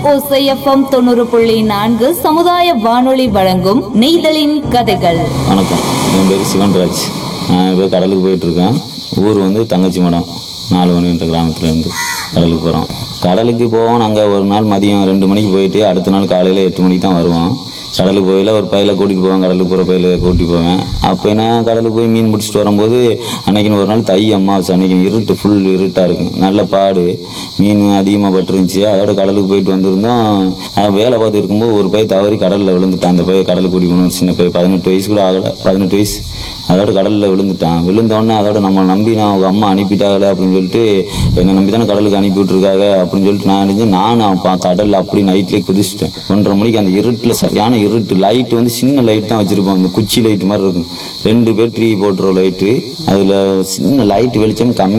ஓசைஎஃப்எம் தொண்ணூறு புள்ளி நான்கு சமுதாய வானொலி வழங்கும் நெய்தலின் கதைகள் வணக்கம் என் பேர் சிவன்ராஜ் நான் இப்போ கடலுக்கு போயிட்டுருக்கேன் ஊர் வந்து தங்கச்சி மடம் நாலு மணின்ற கிராமத்துலேருந்து கடலுக்கு போகிறோம் கடலுக்கு போவோம் நாங்கள் ஒரு நாள் மதியம் ரெண்டு மணிக்கு போயிட்டு அடுத்த நாள் காலையில் எட்டு மணிக்கு தான் வருவோம் கடலுக்கு போயில ஒரு பையில கூட்டிகிட்டு போவேன் கடலுக்கு போகிற பையில கூட்டிட்டு போவேன் அப்போ என்ன கடலுக்கு போய் மீன் பிடிச்சிட்டு வரும்போது அன்னைக்குன்னு ஒரு நாள் தை அம்மாவாசை அன்னைக்கு இருட்டு ஃபுல் இருட்டாக இருக்கும் நல்ல பாடு மீன் அதிகமாக பட்டுருந்துச்சு அதோட கடலுக்கு போயிட்டு வந்திருந்தோம் நான் வேலை பார்த்து இருக்கும்போது ஒரு பை தவறி கடலில் விழுந்துட்டான் அந்த பைய கடலுக்கு கூட்டி போகணும் சின்ன பை பதினெட்டு வயசு கூட ஆகலை பதினெட்டு வயசு அதோட கடலில் விழுந்துட்டான் விழுந்தோடனே அதோட நம்ம நம்பி நான் அவங்க அம்மா அனுப்பிட்டாங்களே அப்படின்னு சொல்லிட்டு என்னை நம்பி தானே கடலுக்கு அனுப்பி விட்டுருக்காங்க அப்படின்னு சொல்லிட்டு நான் நினைச்சு நானும் பா கடலில் அப்படி நைட்லேயே குதிச்சிட்டேன் ஒன்றரை மணிக்கு அந்த இருட்டில் சரியான இருட்டு லைட் வந்து சின்ன லைட் தான் வச்சுருப்போம் அந்த குச்சி லைட் மாதிரி இருக்கும் ரெண்டு பேர் ட்ரீ போட்டுற லைட்டு அதில் சின்ன லைட் வெளிச்சம் கம்மி